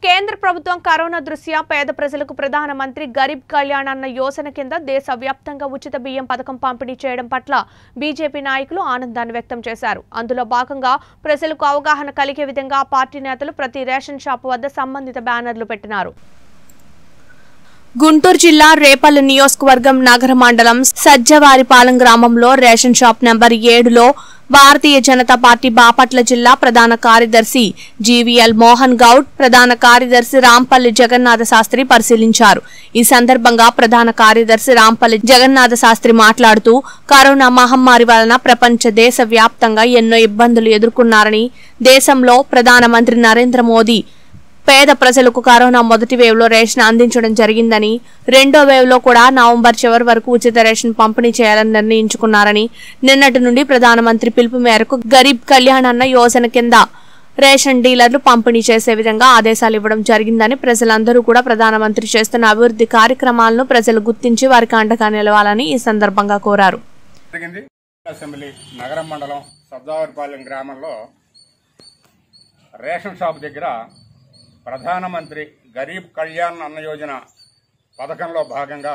కేంద్ర ప్రభుత్వం కరోనా దృష్ట్యా పేద ప్రజలకు ప్రధానమంత్రి గరీబ్ కళ్యాణ్ అన్న యోజన కింద దేశవ్యాప్తంగా ఉచిత బియ్యం పథకం పంపిణీ చేయడం పట్ల బీజేపీ నాయకులు ఆనందాన్ని వ్యక్తం చేశారు అందులో భాగంగా ప్రజలకు అవగాహన కలిగే విధంగా ఆ పార్టీ నేతలు ప్రతి రేషన్ షాపు వద్ద సంబంధిత బ్యానర్లు పెట్టినారు గుంటూరు జిల్లా రేపల్లి నియోజకవర్గం నగర మండలం సజ్జవారిపాలెం గ్రామంలో రేషన్ షాప్ నెంబర్ ఏడులో భారతీయ జనతా పార్టీ బాపట్ల జిల్లా ప్రధాన కార్యదర్శి జీవీఎల్ మోహన్ గౌడ్ ప్రధాన కార్యదర్శి రాంపల్లి జగన్నాథ శాస్త్రి పరిశీలించారు ఈ సందర్భంగా ప్రధాన కార్యదర్శి రాంపల్లి జగన్నాథ శాస్త్రి మాట్లాడుతూ కరోనా మహమ్మారి వలన ప్రపంచ దేశ వ్యాప్తంగా ఎన్నో ఇబ్బందులు ఎదుర్కొన్నారని దేశంలో ప్రధానమంత్రి నరేంద్ర మోదీ పేద ప్రజలకు కరోనా మొదటి వేవ్ లో రేషన్ అందించడం జరిగిందని రెండో వేవ్ లో కూడా నవంబర్ చివరి వరకు ఉచిత రేషన్ పంపిణీ చేయాలని నిర్ణయించుకున్నారని నిన్నటి నుండి ప్రధానమంత్రి పిలుపు మేరకు గరీబ్ కళ్యాణ్ అన్న యోజన కింద రేషన్ డీలర్లు పంపిణీ చేసే విధంగా ఆదేశాలు ఇవ్వడం జరిగిందని ప్రజలందరూ కూడా ప్రధానమంత్రి చేస్తున్న అభివృద్ధి కార్యక్రమాలను ప్రజలు గుర్తించి వారికి అండగా నిలవాలని ఈ సందర్భంగా కోరారు జరిగింది అసెంబ్లీ నగరం మండలం సబ్దావరిపాలెం గ్రామంలో రేషన్ షాప్ దగ్గర ప్రధానమంత్రి గరీబ్ కళ్యాణ్ అన్న యోజన పథకంలో భాగంగా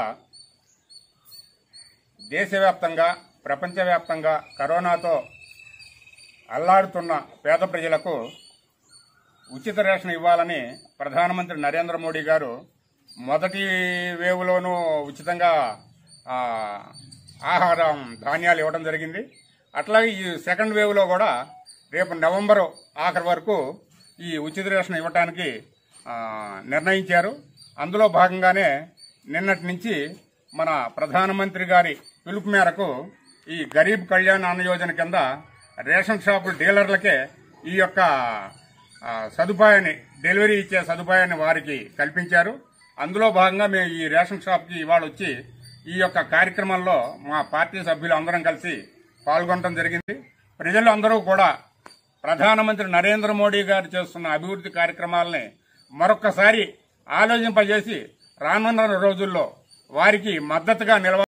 దేశవ్యాప్తంగా ప్రపంచవ్యాప్తంగా కరోనాతో అల్లాడుతున్న పేద ప్రజలకు ఉచిత రేషన్ ఇవ్వాలని ప్రధానమంత్రి నరేంద్ర మోడీ గారు మొదటి వేవ్లోనూ ఉచితంగా ఆ, ఆహారం ధాన్యాలు ఇవ్వడం జరిగింది అట్లాగే ఈ సెకండ్ వేవ్లో కూడా రేపు నవంబరు ఆఖరి వరకు ఈ ఉచిత రేషన్ ఇవ్వటానికి ఆ, నిర్ణయించారు అందులో భాగంగానే నిన్నటి నుంచి మన ప్రధానమంత్రి గారి పిలుపు మేరకు ఈ గరీబ్ కళ్యాణ్ అన్న యోజన కింద రేషన్ షాపుల డీలర్లకే ఈ యొక్క ఆ, సదుపాయాన్ని డెలివరీ ఇచ్చే సదుపాయాన్ని వారికి కల్పించారు అందులో భాగంగా మేము ఈ రేషన్ షాప్కి ఇవాళ వచ్చి ఈ యొక్క కార్యక్రమంలో మా పార్టీ సభ్యులు అందరం కలిసి పాల్గొనడం జరిగింది ప్రజలు అందరూ కూడా ప్రధానమంత్రి నరేంద్ర మోడీ గారు చేస్తున్న అభివృద్ధి కార్యక్రమాలని మరొక్కసారి ఆలోచింపజేసి రానున్న రోజుల్లో వారికి మద్దతుగా నిలవ